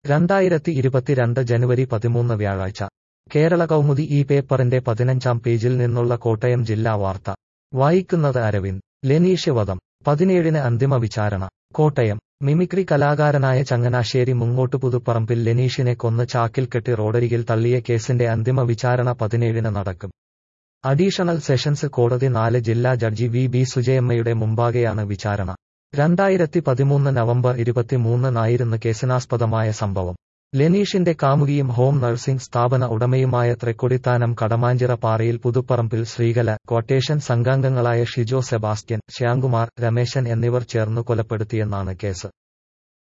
രണ്ടായിരത്തി ഇരുപത്തിരണ്ട് ജനുവരി പതിമൂന്ന് വ്യാഴാഴ്ച കേരള കൗമുദി ഈ പേപ്പറിന്റെ പതിനഞ്ചാം പേജിൽ നിന്നുള്ള കോട്ടയം ജില്ലാ വാർത്ത വായിക്കുന്നത് അരവിന്ദ് ലെനീഷ് വധം പതിനേഴിന് അന്തിമ വിചാരണ കോട്ടയം മിമിക്രി കലാകാരനായ ചങ്ങനാശ്ശേരി മുങ്ങോട്ട് പുതുപ്പറമ്പിൽ ലെനീഷിനെ കൊന്ന് ചാക്കിൽ കെട്ടി റോഡരികിൽ തള്ളിയ കേസിന്റെ അന്തിമ വിചാരണ പതിനേഴിന് നടക്കും അഡീഷണൽ സെഷൻസ് കോടതി നാല് ജില്ലാ ജഡ്ജി വി ബി സുജയമ്മയുടെ മുമ്പാകെയാണ് വിചാരണ രണ്ടായിരത്തി പതിമൂന്ന് നവംബർ ഇരുപത്തിമൂന്നിനായിരുന്നു കേസിനാസ്പദമായ സംഭവം ലെനീഷിന്റെ കാമുകിയും ഹോം നഴ്സിംഗ് സ്ഥാപന ഉടമയുമായ തൃക്കൊടിത്താനം കടമാഞ്ചിറ പാറയിൽ പുതുപ്പറമ്പിൽ ശ്രീകല ക്വട്ടേഷൻ സംഘാംഗങ്ങളായ ഷിജോ സെബാസ്റ്റ്യൻ ശ്യാംകുമാർ രമേശൻ എന്നിവർ ചേർന്നു കൊലപ്പെടുത്തിയെന്നാണ് കേസ്